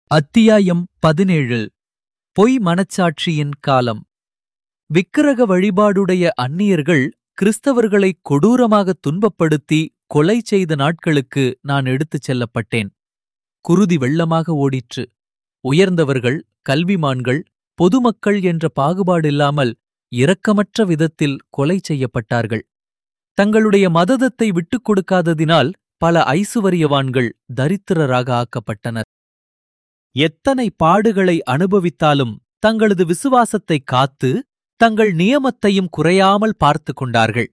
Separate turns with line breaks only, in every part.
அத்தியாயம் பதினேழு பொய் மனச்சாட்சியின் காலம் விக்கிரக வழிபாடுடைய அந்நியர்கள் கிறிஸ்தவர்களை கொடூரமாக துன்பப்படுத்தி கொலை செய்த நாட்களுக்கு நான் எடுத்துச் செல்லப்பட்டேன் குருதி வெள்ளமாக ஓடிற்று உயர்ந்தவர்கள் கல்விமான்கள் பொதுமக்கள் என்ற பாகுபாடில்லாமல் இரக்கமற்ற விதத்தில் கொலை செய்யப்பட்டார்கள் தங்களுடைய மததத்தை விட்டுக் கொடுக்காததினால் பல ஐசுவரியவான்கள் தரித்திரராக ஆக்கப்பட்டனர் எத்தனை பாடுகளை அனுபவித்தாலும் தங்களது விசுவாசத்தை காத்து தங்கள் நியமத்தையும் குறையாமல் பார்த்து கொண்டார்கள்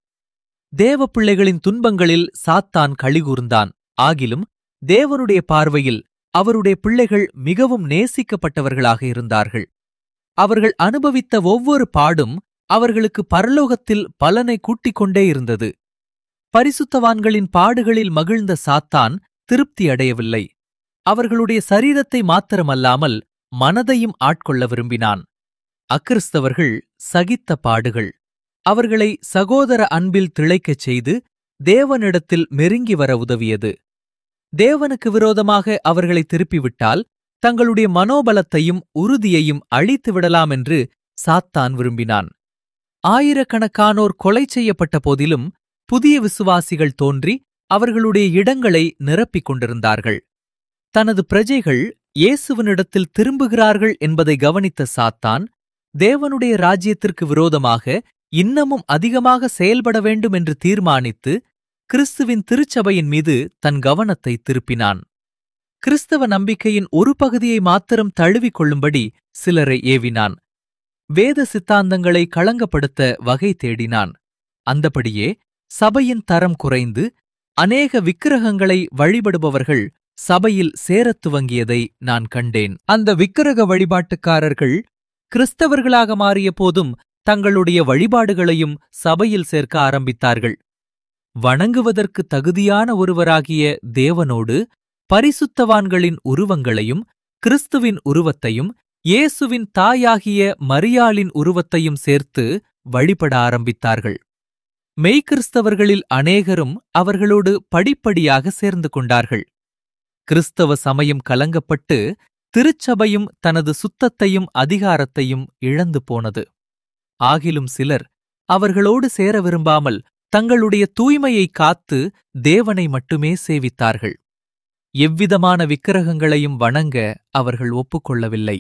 தேவ பிள்ளைகளின் துன்பங்களில் சாத்தான் கழிகூர்ந்தான் ஆகிலும் தேவனுடைய பார்வையில் அவருடைய பிள்ளைகள் மிகவும் நேசிக்கப்பட்டவர்களாக இருந்தார்கள் அவர்கள் அனுபவித்த ஒவ்வொரு பாடும் அவர்களுக்கு பரலோகத்தில் பலனை கூட்டிக் கொண்டே இருந்தது பரிசுத்தவான்களின் பாடுகளில் மகிழ்ந்த சாத்தான் திருப்தி அடையவில்லை அவர்களுடைய சரீரத்தை மாத்திரமல்லாமல் மனதையும் ஆட்கொள்ள விரும்பினான் அக்கிறிஸ்தவர்கள் சகித்த பாடுகள் அவர்களை சகோதர அன்பில் திளைக்கச் செய்து தேவனிடத்தில் மெருங்கி வர உதவியது தேவனுக்கு விரோதமாக அவர்களை திருப்பிவிட்டால் தங்களுடைய மனோபலத்தையும் உறுதியையும் அழித்து விடலாம் என்று சாத்தான் விரும்பினான் ஆயிரக்கணக்கானோர் கொலை செய்யப்பட்ட போதிலும் புதிய விசுவாசிகள் தோன்றி அவர்களுடைய இடங்களை நிரப்பிக் கொண்டிருந்தார்கள் தனது பிரஜைகள் இயேசுவனிடத்தில் திரும்புகிறார்கள் என்பதை கவனித்த சாத்தான் தேவனுடைய ராஜ்யத்திற்கு விரோதமாக இன்னமும் அதிகமாக செயல்பட வேண்டும் என்று தீர்மானித்து கிறிஸ்துவின் திருச்சபையின் மீது தன் கவனத்தை திருப்பினான் கிறிஸ்தவ நம்பிக்கையின் ஒரு பகுதியை மாத்திரம் தழுவிக் கொள்ளும்படி சிலரை ஏவினான் வேத சித்தாந்தங்களை களங்கப்படுத்த வகை தேடினான் அந்தபடியே சபையின் தரம் குறைந்து அநேக விக்கிரகங்களை வழிபடுபவர்கள் சபையில் சேரத் துவங்கியதை நான் கண்டேன் அந்த விக்கிரக வழிபாட்டுக்காரர்கள் கிறிஸ்தவர்களாக மாறிய போதும் தங்களுடைய வழிபாடுகளையும் சபையில் சேர்க்க ஆரம்பித்தார்கள் வணங்குவதற்கு தகுதியான ஒருவராகிய தேவனோடு பரிசுத்தவான்களின் உருவங்களையும் கிறிஸ்துவின் உருவத்தையும் இயேசுவின் தாயாகிய மரியாளின் உருவத்தையும் சேர்த்து வழிபட ஆரம்பித்தார்கள் மெய்கிறிஸ்தவர்களில் அநேகரும் அவர்களோடு படிப்படியாக சேர்ந்து கொண்டார்கள் கிறிஸ்தவ சமயம் கலங்கப்பட்டு திருச்சபையும் தனது சுத்தத்தையும் அதிகாரத்தையும் இழந்து போனது ஆகிலும் சிலர் அவர்களோடு சேர விரும்பாமல் தங்களுடைய தூய்மையை காத்து தேவனை மட்டுமே சேவித்தார்கள் எவ்விதமான விக்கிரகங்களையும் வணங்க அவர்கள் ஒப்புக்கொள்ளவில்லை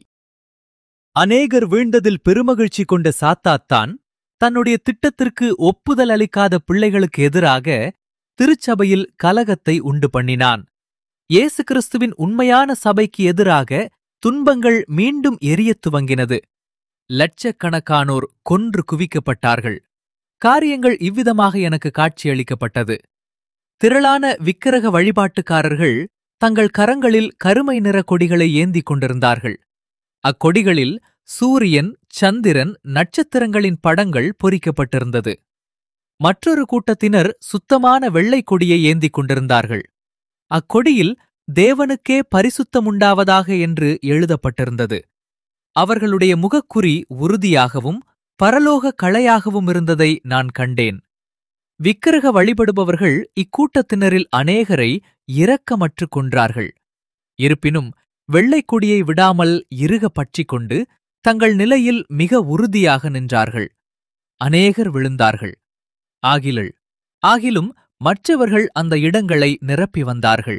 அநேகர் வீழ்ந்ததில் பெருமகிழ்ச்சி கொண்ட சாத்தாத்தான் தன்னுடைய திட்டத்திற்கு ஒப்புதல் அளிக்காத பிள்ளைகளுக்கு எதிராக திருச்சபையில் கலகத்தை உண்டு பண்ணினான் இயேசு கிறிஸ்துவின் உண்மையான சபைக்கு எதிராக துன்பங்கள் மீண்டும் எரியத் துவங்கினது லட்சக்கணக்கானோர் கொன்று குவிக்கப்பட்டார்கள் காரியங்கள் இவ்விதமாக எனக்கு காட்சியளிக்கப்பட்டது திரளான விக்கிரக வழிபாட்டுக்காரர்கள் தங்கள் கரங்களில் கருமை நிற கொடிகளை ஏந்திக் கொண்டிருந்தார்கள் அக்கொடிகளில் சூரியன் சந்திரன் நட்சத்திரங்களின் படங்கள் பொறிக்கப்பட்டிருந்தது மற்றொரு கூட்டத்தினர் சுத்தமான வெள்ளைக் கொடியை ஏந்திக் கொண்டிருந்தார்கள் அக்கொடியில் தேவனுக்கே பரிசுத்தமுண்டாவதாக என்று எழுதப்பட்டிருந்தது அவர்களுடைய முகக்குறி உறுதியாகவும் பரலோக களையாகவும் இருந்ததை நான் கண்டேன் விக்கிரக வழிபடுபவர்கள் இக்கூட்டத்தினரில் அநேகரை இரக்கமற்று கொன்றார்கள் இருப்பினும் வெள்ளைக் கொடியை விடாமல் இறுக பற்றிக் கொண்டு தங்கள் நிலையில் மிக உறுதியாக நின்றார்கள் அநேகர் விழுந்தார்கள் ஆகிலள் ஆகிலும் மற்றவர்கள் அந்த இடங்களை நிரப்பி வந்தார்கள்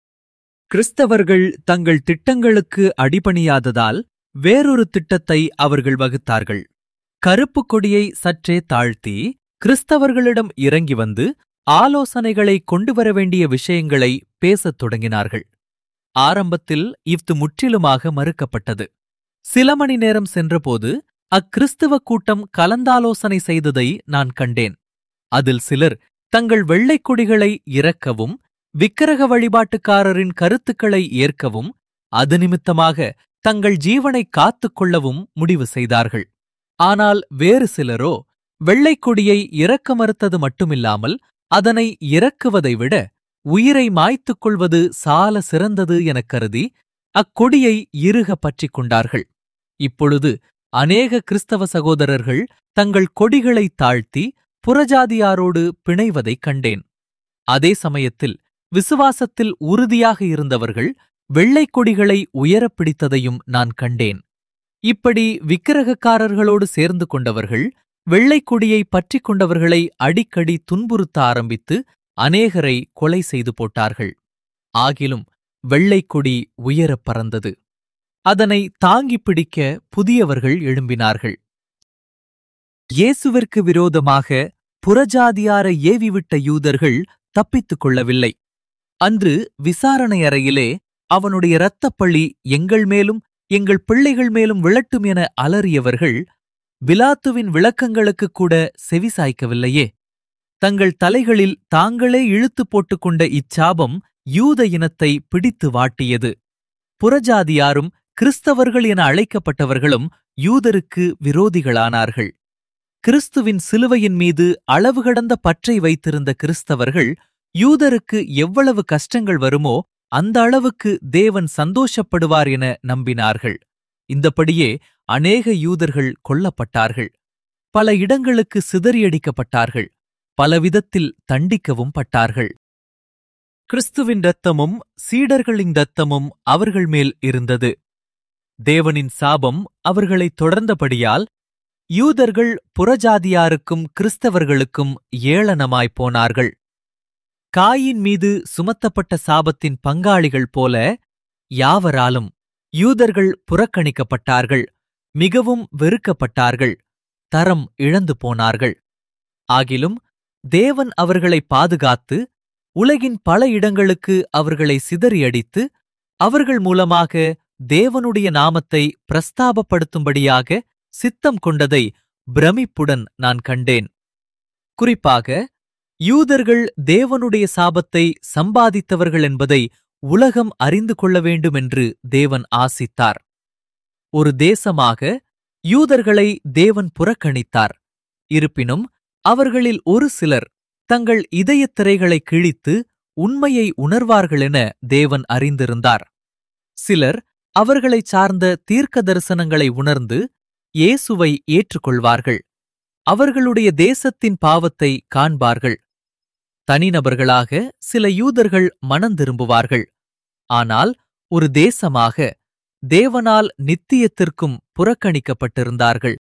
கிறிஸ்தவர்கள் தங்கள் திட்டங்களுக்கு அடிபணியாததால் வேறொரு திட்டத்தை அவர்கள் வகுத்தார்கள் கருப்பு கொடியை சற்றே தாழ்த்தி கிறிஸ்தவர்களிடம் இறங்கி வந்து ஆலோசனைகளை கொண்டு வர வேண்டிய விஷயங்களை பேசத் தொடங்கினார்கள் ஆரம்பத்தில் இஃது முற்றிலுமாக மறுக்கப்பட்டது சில மணி நேரம் சென்றபோது அக்கிறிஸ்துவ கூட்டம் கலந்தாலோசனை செய்ததை நான் கண்டேன் அதில் சிலர் தங்கள் வெள்ளைக் கொடிகளை இறக்கவும் விக்கிரக வழிபாட்டுக்காரரின் கருத்துக்களை ஏற்கவும் அது நிமித்தமாக தங்கள் ஜீவனை காத்துக் கொள்ளவும் முடிவு செய்தார்கள் ஆனால் வேறு சிலரோ வெள்ளைக் கொடியை இறக்க மறுத்தது மட்டுமில்லாமல் அதனை இறக்குவதை விட உயிரை மாய்த்துக் கொள்வது சால சிறந்தது எனக் கருதி அக்கொடியை இறுக பற்றிக் கொண்டார்கள் இப்பொழுது அநேக கிறிஸ்தவ சகோதரர்கள் தங்கள் கொடிகளை தாழ்த்தி புறஜாதியாரோடு பிணைவதைக் கண்டேன் அதே சமயத்தில் விசுவாசத்தில் உறுதியாக இருந்தவர்கள் வெள்ளைக் கொடிகளை உயரப் பிடித்ததையும் நான் கண்டேன் இப்படி விக்கிரகக்காரர்களோடு சேர்ந்து கொண்டவர்கள் வெள்ளைக் கொடியை பற்றிக் கொண்டவர்களை அடிக்கடி துன்புறுத்த ஆரம்பித்து அநேகரை கொலை செய்து போட்டார்கள் ஆகிலும் வெள்ளைக் கொடி உயரப் பறந்தது அதனை தாங்கிப் பிடிக்க புதியவர்கள் எழும்பினார்கள் இயேசுவிற்கு விரோதமாக புறஜாதியார ஏவிவிட்ட யூதர்கள் தப்பித்துக் கொள்ளவில்லை அன்று விசாரணை அறையிலே அவனுடைய இரத்தப்பழி எங்கள் மேலும் எங்கள் பிள்ளைகள் மேலும் விழட்டும் என அலறியவர்கள் பிலாத்துவின் விளக்கங்களுக்குக் கூட செவிசாய்க்கவில்லையே தங்கள் தலைகளில் தாங்களே இழுத்துப் போட்டுக்கொண்ட இச்சாபம் யூத இனத்தை பிடித்து வாட்டியது புறஜாதியாரும் கிறிஸ்தவர்கள் என அழைக்கப்பட்டவர்களும் யூதருக்கு விரோதிகளானார்கள் கிறிஸ்துவின் சிலுவையின் மீது அளவு கடந்த பற்றை வைத்திருந்த கிறிஸ்தவர்கள் யூதருக்கு எவ்வளவு கஷ்டங்கள் வருமோ அந்த அளவுக்கு தேவன் சந்தோஷப்படுவார் என நம்பினார்கள் இந்தபடியே அநேக யூதர்கள் கொல்லப்பட்டார்கள் பல இடங்களுக்கு சிதறியடிக்கப்பட்டார்கள் பலவிதத்தில் தண்டிக்கவும் பட்டார்கள் கிறிஸ்துவின் இரத்தமும் சீடர்களின் இரத்தமும் அவர்கள் மேல் இருந்தது தேவனின் சாபம் அவர்களைத் தொடர்ந்தபடியால் யூதர்கள் புறஜாதியாருக்கும் கிறிஸ்தவர்களுக்கும் ஏளனமாய்ப் போனார்கள் காயின் மீது சுமத்தப்பட்ட சாபத்தின் பங்காளிகள் போல யாவராலும் யூதர்கள் புறக்கணிக்கப்பட்டார்கள் மிகவும் வெறுக்கப்பட்டார்கள் தரம் இழந்து போனார்கள் ஆகிலும் தேவன் அவர்களை பாதுகாத்து உலகின் பல இடங்களுக்கு அவர்களை சிதறியடித்து அவர்கள் மூலமாக தேவனுடைய நாமத்தை பிரஸ்தாபப்படுத்தும்படியாக சித்தம் கொண்டதை பிரமிப்புடன் நான் கண்டேன் குறிப்பாக யூதர்கள் தேவனுடைய சாபத்தை சம்பாதித்தவர்கள் என்பதை உலகம் அறிந்து கொள்ள வேண்டுமென்று தேவன் ஆசித்தார் ஒரு தேசமாக யூதர்களை தேவன் புறக்கணித்தார் இருப்பினும் அவர்களில் ஒரு சிலர் தங்கள் இதயத் திரைகளை கிழித்து உண்மையை உணர்வார்களென தேவன் அறிந்திருந்தார் சிலர் அவர்களைச் சார்ந்த தீர்க்க தரிசனங்களை உணர்ந்து இயேசுவை ஏற்றுக்கொள்வார்கள் அவர்களுடைய தேசத்தின் பாவத்தை காண்பார்கள் தனிநபர்களாக சில யூதர்கள் மனந்திரும்புவார்கள் ஆனால் ஒரு தேசமாக தேவனால் நித்தியத்திற்கும் புறக்கணிக்கப்பட்டிருந்தார்கள்